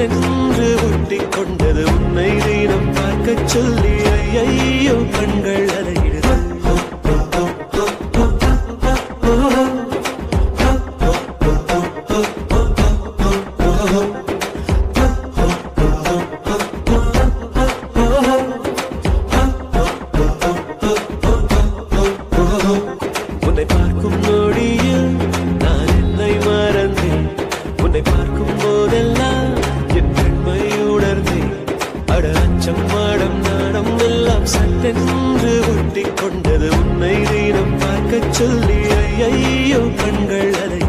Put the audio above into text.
சட்டென்று ஒட்டி கொண்டது உன்னை தினம் பார்க்கச் சொல்லி ஐயையோ கண்கள் அலையிடுது உன்னை பார்க்கும் நொடியில் நான் என்னை மறந்தேன் உன்னை பார்க்கும் போதெல்லாம் என் பெண்மை உணர்ந்தேன் அட அச்சம் மாடம் நாடம் எல்லாம் சட்டென்று ஒட்டி கொண்டது உன்னை தினம் பார்க்கச் சொல்லி ஐயையோ கண்கள் அலை